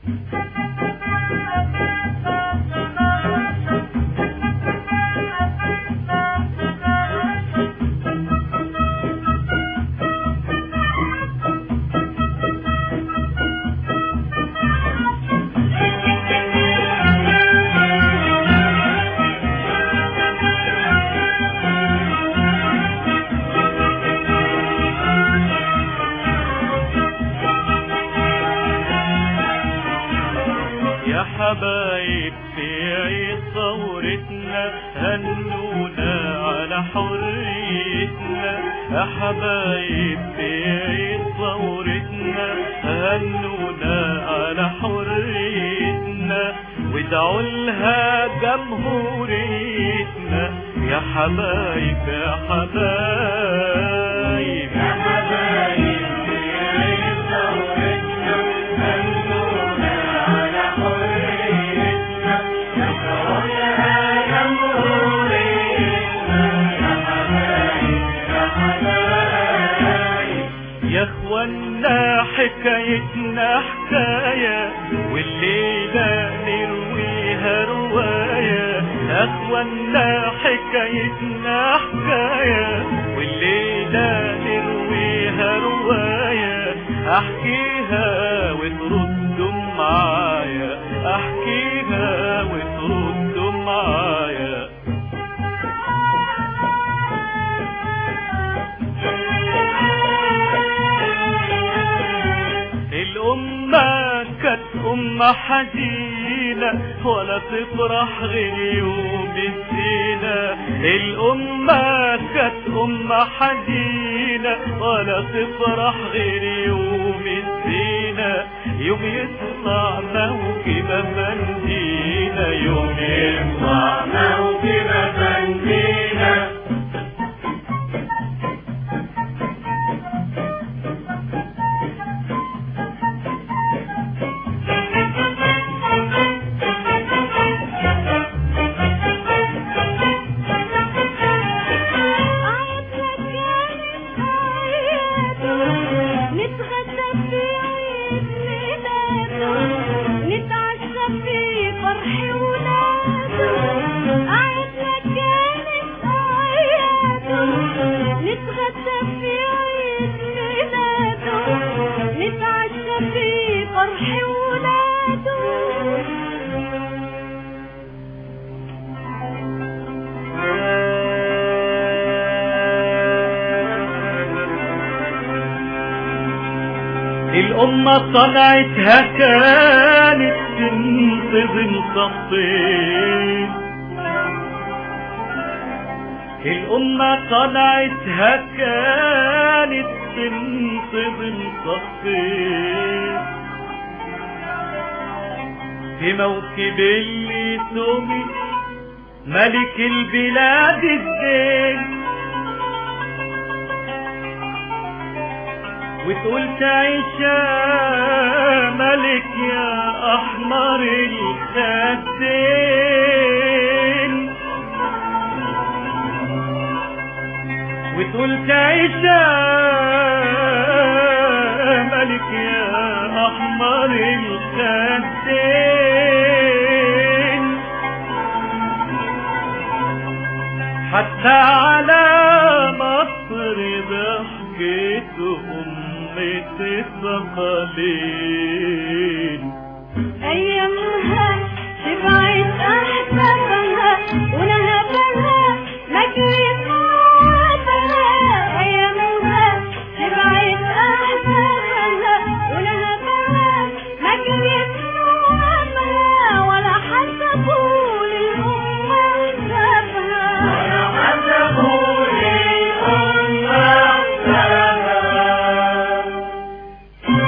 يا حبايب في عيد ثورتنا هنونا على حريتنا يا حبايب في عيد ثورتنا هنونا على حريتنا وادعوا لها جمهوريتنا يا حبايب يا حبايب يا حبايب في عيد ثورتنا هنونا على حريتنا ادعوا لها جمهوريتنا يا حبايب يا حبايب يا اخوانا حكايتنا حكاية والليلة نرويها رواية يا اخوانا حكايتنا حكاية والليلة نرويها رواية احكيها وتردوا معايا احكيها وتردوا معايا الأمة كانت أمة حزينة ولا تفرح غير يوم الزينة الأمة كانت أمة حزينة ولا تفرح غير يوم الزينة يوم يطلع موكب بنزينة يوم يطلع موكب بنزينة نتغدى في عيد ميلاده نتعشى في فرح ولاده عيدنا كانت أعياده نتغدى في عيد ميلاده نتعشى في فرح ولاده الأمة طلعتها كانت تنتظم صفين الأمة طلعتها كانت تنتظم صفين في موكب اللي سمي ملك البلاد الزين وتقول تعيش يا ملك يا احمر الخدين وتقول تعيش يا ملك يا احمر الخدين حتى على مصر ضحكت أمة الثقلين أيامها شبعت أحبابها ونهبها مجلس عافها أيامها شبعت أحبابها ونهبها مجلس عافها ولا حسبوا للأمة حسابها ولا حسبوا للأمة حسابها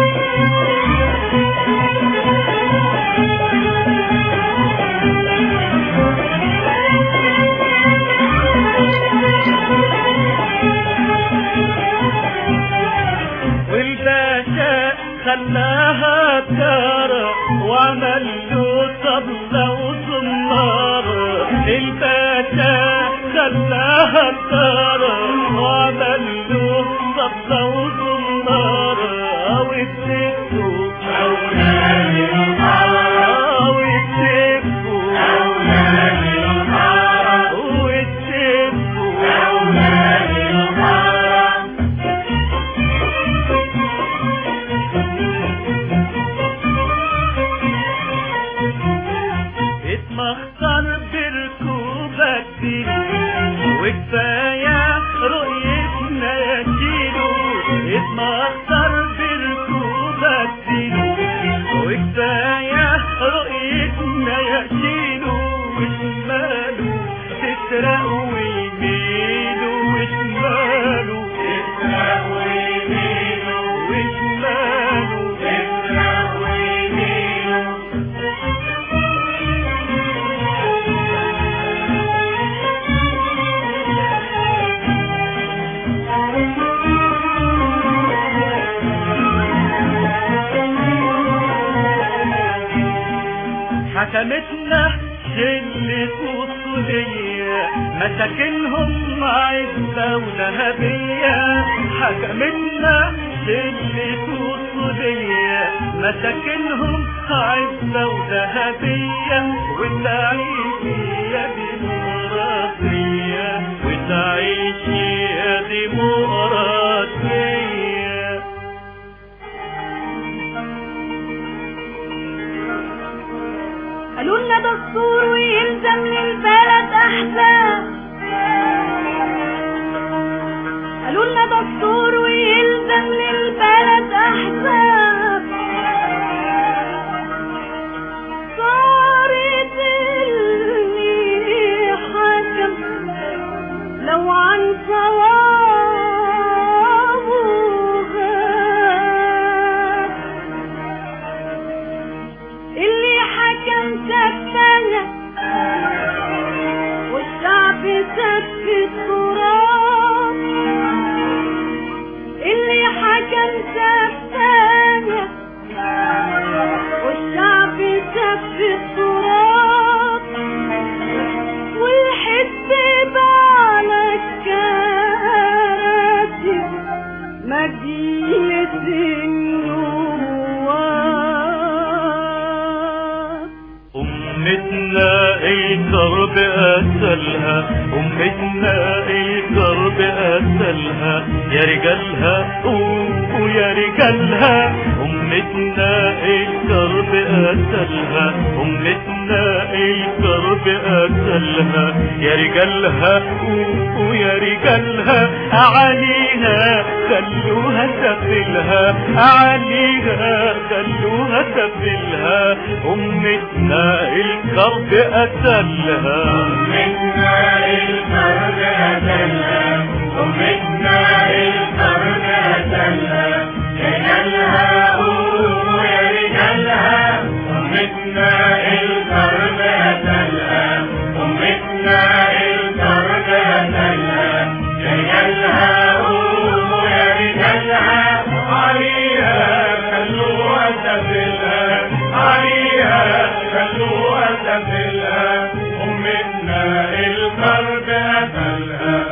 والباشا خلاها ترى وعمل له طبلة وزمارة الباشا خلاها ترى وعمل له طبلة وزمارة والست أولاد ما اختار بركوبك دينه وكفاية رؤيتنا يأتينه وشماله تسرق ويمينه وشماله تسرق ويمينه وشماله تسرق ويمينه حكمتنا شلة وصولية مساكنهم عزة ونهبية حكمتنا شلة وصولية مساكنهم عزة وذهبية وتعيش يا ديمقراطية وتعيش يا ديمقراطية قالوا لنا دستور ويلزم للبلد احزاب قالوا لنا دستور ويلزم للبلد احزاب صارت اللي حكم لو عن صوابه غاب اللي حكم سفنا والشعب سف التراب اللي حكم سفنا والشعب سف التراب والحزب على الكراسي مجلس النواب أمتنا الكرب أسلها أمتنا الكرب أسلها يا رجالها قوموا يا رجالها أمتنا الكرب أسلها أمتنا الكرب أسلها يا رجالها قوموا يا رجالها أعاليها خلوها سفلها أعاليها خلوها سفلها أمتنا الكرب أسلها أمتنا الكرب أسلها أمتنا الكرب أسلها رجالها قوموا يا رجالها أمتنا الكرب أسلها أمتنا الكرب أسلها رجالها قوموا يا رجالها عليها خلوها سفلها عليها خلوها سفلها أمتنا الكرب أسلها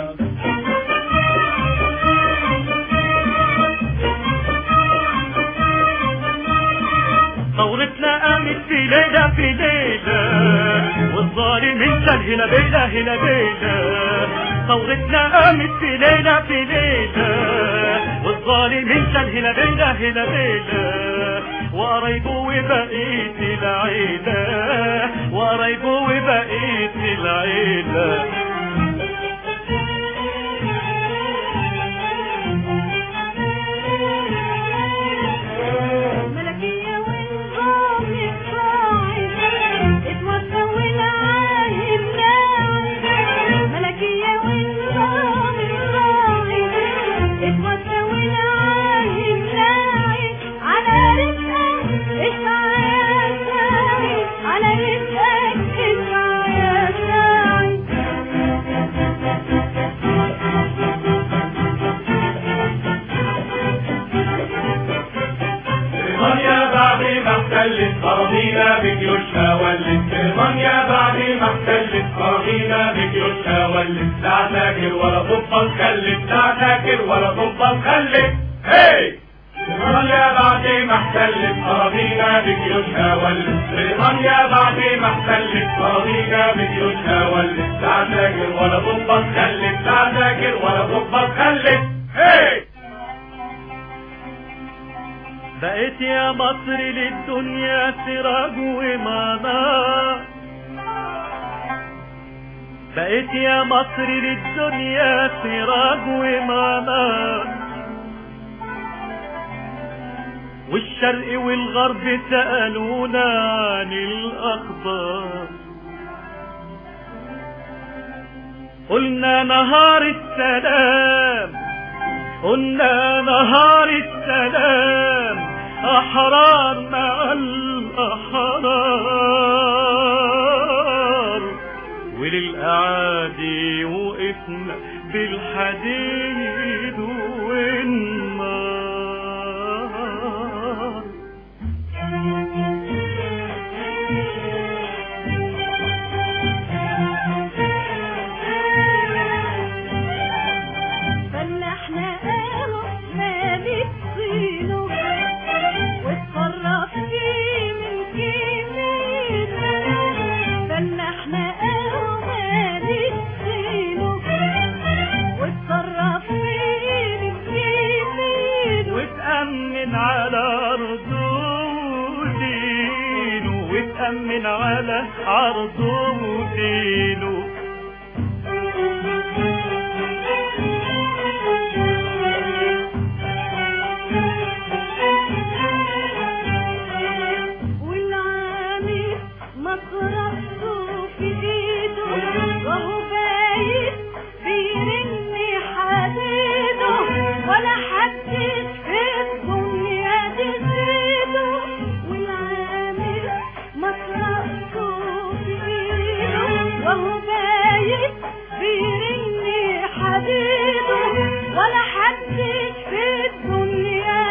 ثورتنا قامت في ليلة في ليلة والظالم انسان هنا بيلة هنا بيلة ثورتنا قامت في ليلة في ليلة والظالم انسان هنا بيلة هنا بيلة وقرايبه وبقية العيلة وقرايبه وبقية العيلة ملكية ونظام الصاعد اتوفى والعايب ناعم ملكية ونظام الصاعد اتوفى والعايب ناعم على رزقك اسعى يا ساعد على رزقك اسعى يا ساعد بريطانيا بعد ما احتلت أراضينا بجيوشها ولت بريطانيا بعد ما احتلت أراضينا بجيوشها ولت لا عساكر ولا ضباط خلت لا عساكر ولا ضباط خلت هي بريطانيا بعد ما احتلت أراضينا بجيوشها ولت بريطانيا بعد ما احتلت أراضينا بجيوشها ولت لا عساكر ولا ضباط خلت لا عساكر ولا ضباط خلت هي بقيت يا مصر للدنيا سراج ومنار بقيت يا مصر للدنيا سراج ومنار والشرق والغرب سألونا عن الأخبار قلنا نهار السلام قلنا نهار السلام أحرار مع الأحرار وللأعادي وقفنا بالحديد والنار فلحنا قهوة مالت طينه واتصرف فيه من كيمين فلحنا قهوة مالت طينه واتصرف فيه من كيمين وتأمن على أرضه ودينه وتأمن على عرضه ودينه والعامل مطرحته في ايده وهو بايت بيرن حديده ولا حد في الدنيا تزيده والعامل مطرحته في ايده وهو بايت بيرن حديده ولا حد في الدنيا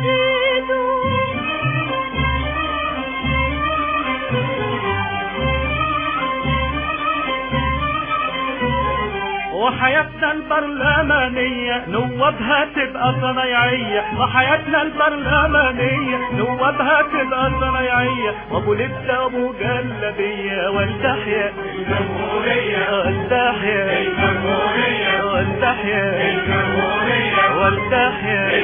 وحياتنا البرلمانية نوابها تبقى صنايعية وحياتنا البرلمانية نوابها تبقى صنايعية وابو لبسة وابو جلبية والتحية الجمهورية والتحية الجمهورية والتحية الجمهورية والتحية